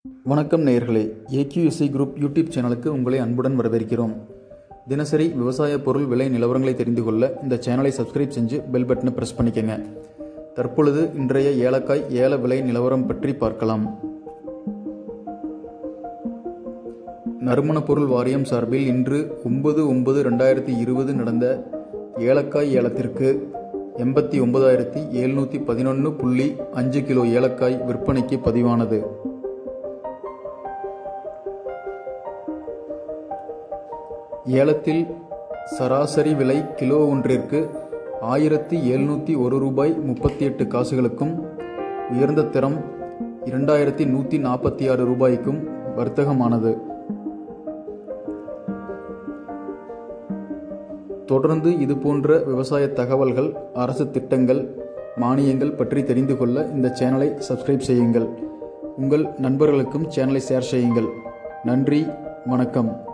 வணக்கம் நேயர்களே AQSC group YouTube சேனலுக்கு உங்களை அன்புடன் வரவேற்கிறோம் தினசரி விவசாய பொருள் விலை நிலவரங்களை தெரிந்து கொள்ள இந்த சேனலை சப்ஸ்கிரைப் செஞ்சு பெல் பட்டனை ப்ரெஸ் பண்ணிக்கங்க தற்பொழுது இன்றைய ஏலக்காய் ஏல விலை நிலவரம் பற்றி பார்க்கலாம் நறுமண பொருள் வாரியம் சார்பில் இன்று ஒன்பது ஒன்பது ரெண்டாயிரத்தி இருபது நடந்த ஏலக்காய் ஏலத்திற்கு எண்பத்தி ஒன்பதாயிரத்தி எழுநூற்றி பதினொன்று புள்ளி அஞ்சு கிலோ ஏலக்காய் விற்பனைக்கு பதிவானது ஏலத்தில் சராசரி விலை கிலோ ஒன்றிற்கு ஆயிரத்தி எழுநூற்றி ஒரு ரூபாய் முப்பத்தி எட்டு காசுகளுக்கும் உயர்ந்த தரம் இரண்டாயிரத்தி நூற்றி நாற்பத்தி ஆறு ரூபாய்க்கும் வர்த்தகமானது தொடர்ந்து இது போன்ற விவசாய தகவல்கள் அரசு திட்டங்கள் மானியங்கள் பற்றி தெரிந்து கொள்ள இந்த சேனலை சப்ஸ்கிரைப் செய்யுங்கள் உங்கள் நண்பர்களுக்கும் சேனலை ஷேர் செய்யுங்கள் நன்றி வணக்கம்